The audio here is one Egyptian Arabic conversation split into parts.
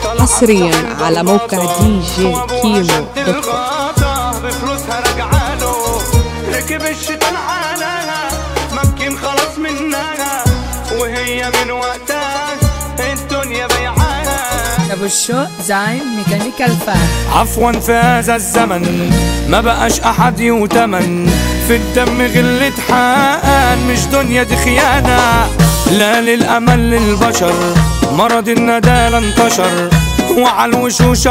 حصريا على موقع دي جي كيمو دوت كوم الغاطة بفلوسها رجعاله ركب الشيطان عليها ممكن خلاص منها وهي من وقتها الدنيا بيعاها ابو الشوق زعيم ميكانيكال فان عفوا في هذا الزمن ما بقاش احد يؤتمن في الدم غلة حقن مش دنيا دي خيانة لا للامل للبشر مرض الندالة انتشر وعلى الوشوش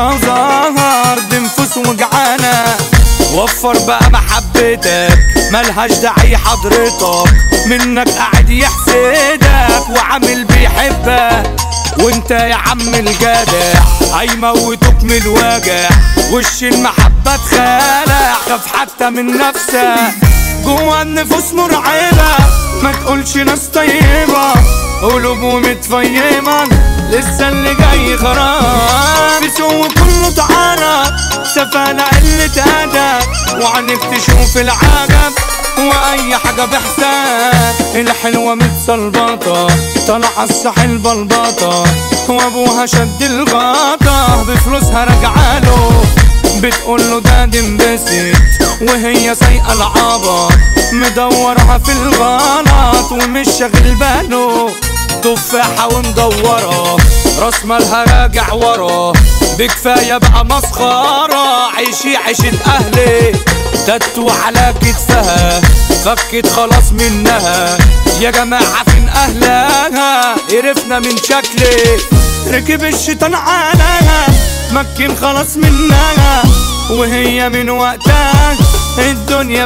ظهر دي نفوس وجعانة وفر بقى محبتك ملهاش داعي حضرتك منك قاعد يحسدك وعامل بيحبك وانت يا عم الجدع هيموتوك من الوجع وش المحبة اتخلع خاف حتى من نفسك جوا النفوس مرعبة ما تقولش ناس طيبة قلوبهم متفيمة لسه اللي جاي خراب بيسوق كله تعرف سفالة قلة أدب وعنك تشوف العجب واي حاجه بحساب الحلوه متصلبطه طالعه الساحل بلبطه وابوها شد الغطا بفلوسها رجعاله بتقول له ده دي انبسط وهي سايقه العبط مدورها في الغلط ومش شاغل باله تفاحة ومدورة راس مالها راجع ورا بكفاية بقى مسخرة عيشي عيشة أهلي تتو على كتفها فكت خلاص منها يا جماعة فين أهلها قرفنا من شكلي ركب الشيطان عليها مكن خلاص منها وهي من وقتها الدنيا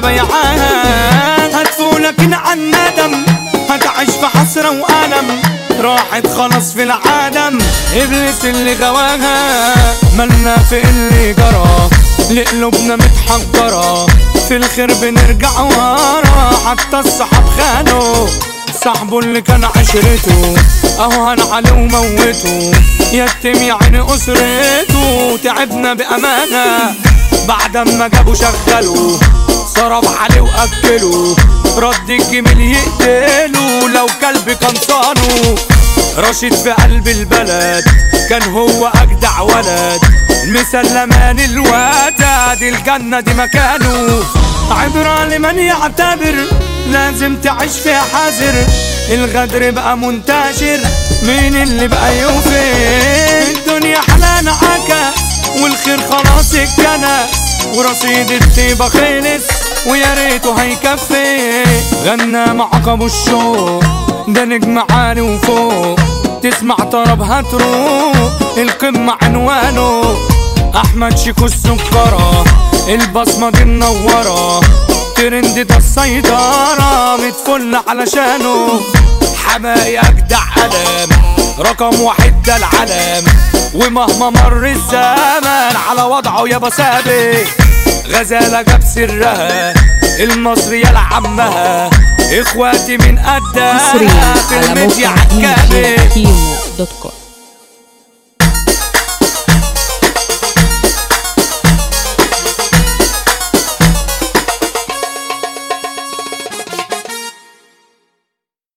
بيعاها هتفولك عن ندم هتعيش في حسرة وألم راحت خلاص في العالم إبليس اللي غواها مالنا في اللي جرى لقلوبنا متحجرة في الخير بنرجع ورا حتى الصحاب خانوا صاحبه اللي كان عشرته اهو هنعلي وموته يتم يا عيني اسرته تعبنا بامانه بعد ما جابوا شغلوا صرف عليه واكلوا رد الجميل يقتله لو كلب كان صانه راشد في قلب البلد كان هو اجدع ولد مسلمان الوتد الجنة دي مكانه عبرة لمن يعتبر لازم تعيش فيها حذر الغدر بقى منتشر مين اللي بقى يوفي الدنيا حلال عكس والخير خلاص اتكنس ورصيد الطيبة خلص ويا ريته هيكفي غنى مع ابو الشوق ده نجم عالي وفوق تسمع طرب هتروق القمة عنوانه احمد شيكو السكرة البصمة دي منورة ترند ده السيطرة متفل علشانه حماقي اجدع علم رقم واحد ده العلم ومهما مر الزمن على وضعه يابا ثابت غزالة جاب سرها المصرية لعمها اخواتي من قدها حصريا في على الميديا موقع دي جي عالكامل كيمو دوت كوم